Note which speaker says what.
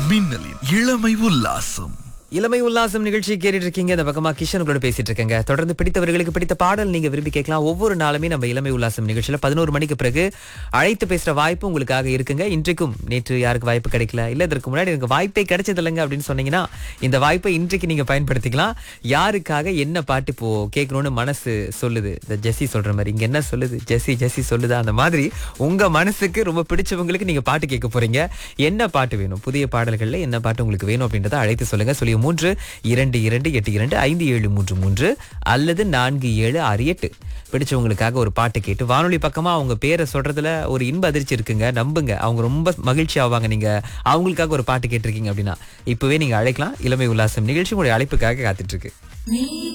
Speaker 1: மின்னலின் இளமை உல்லாசம்
Speaker 2: இளமை உல்லாசம் நிகழ்ச்சி கேட்டுட்டு இருக்கீங்க இந்த பக்கமா கிஷன் உங்களோட பேசிட்டு இருக்கேங்க தொடர்ந்து பிடித்தவர்களுக்கு பிடித்த பாடல் நீங்க விரும்பி கேட்கலாம் ஒவ்வொரு நாளுமே நம்ம இளமை உல்லாசம் நிகழ்ச்சியில பதினோரு மணிக்கு பிறகு அழைத்து பேசுற வாய்ப்பு உங்களுக்காக இருக்குங்க இன்றைக்கும் நேற்று யாருக்கு வாய்ப்பு கிடைக்கல இல்ல இதற்கு முன்னாடி எனக்கு வாய்ப்பே கிடைச்சது இல்லைங்க அப்படின்னு சொன்னீங்கன்னா இந்த வாய்ப்பை இன்றைக்கு நீங்க பயன்படுத்திக்கலாம் யாருக்காக என்ன பாட்டு இப்போ கேட்கணும்னு மனசு சொல்லுது இந்த ஜெஸ்ஸி சொல்ற மாதிரி இங்க என்ன சொல்லுது ஜெஸ்ஸி ஜெஸ்ஸி சொல்லுதா அந்த மாதிரி உங்க மனசுக்கு ரொம்ப பிடிச்சவங்களுக்கு நீங்க பாட்டு கேட்க போறீங்க என்ன பாட்டு வேணும் புதிய பாடல்கள்ல என்ன பாட்டு உங்களுக்கு வேணும் அப்படின்றத அழைத்து சொல்லுங்க சொல்லி மூன்று இரண்டு இரண்டு எட்டு இரண்டு ஐந்து ஏழு மூன்று மூன்று அல்லது நான்கு ஏழு ஆறு எட்டு பிடிச்சவங்களுக்காக ஒரு பாட்டு கேட்டு வானொலி பக்கமா அவங்க பேரை சொல்றதுல ஒரு இன்ப அதிர்ச்சி இருக்குங்க நம்புங்க அவங்க ரொம்ப மகிழ்ச்சி ஆவாங்க நீங்க அவங்களுக்காக ஒரு பாட்டு கேட்டிருக்கீங்க அப்படின்னா இப்பவே நீங்க அழைக்கலாம் இளமை உல்லாசம் நிகழ்ச்சி உங்களுடைய அழைப்புக்காக காத்துட்டு இருக்கு
Speaker 3: நீ